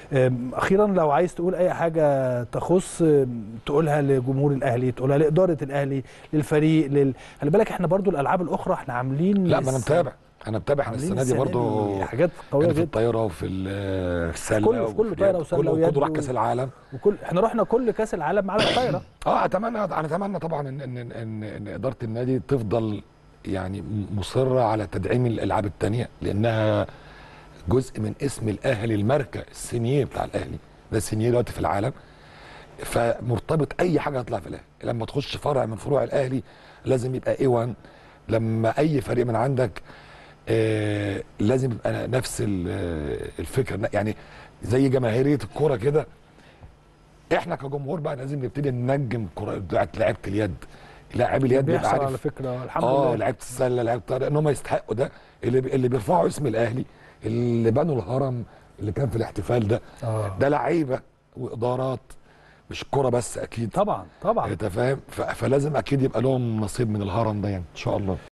أم، اخيرا لو عايز تقول اي حاجه تخص أم، تقولها لجمهور الاهلي تقولها لاداره الاهلي للفريق لل... خلي بالك احنا برضو الالعاب الاخرى احنا عاملين لا ما انا متابع انا متابع احنا عاملين السنه دي برضو حاجات قويه يعني في جدا الطايره وفي ال- في السله كله- في كله وفي طايرة اليد، وسلة كله ويد وكله راح و- كاس العالم وكل احنا رحنا كل كاس العالم على الطايره اه اتمنى انا اتمنى طبعا ان ان ان, إن اداره النادي تفضل يعني مصره على تدعيم الالعاب الثانيه لانها جزء من اسم الاهلي الماركه السينيه بتاع الاهلي ده السينيه دلوقتي في العالم فمرتبط اي حاجه هتطلع في الاهلي لما تخش فرع من فروع الاهلي لازم يبقى اي 1 لما اي فريق من عندك آه لازم يبقى نفس ال- آه، الفكره يعني زي جماهيريه الكوره كده احنا كجمهور بقى لازم نبتدي ننجم كرة بتاعت لعيبه اليد لاعب اليد بيبقى بيحصل على عارف فكره الحمد اه لله لعيبه السله لعيبه الطايره ان هم يستحقوا ده اللي اللي بيرفعوا اسم الاهلي اللي بنوا الهرم اللي كان في الاحتفال ده آه. ده لعيبه وادارات مش كرة بس اكيد طبعا طبعا انت فاهم ف- فلازم اكيد يبقى لهم نصيب من الهرم ده يعني ان شاء الله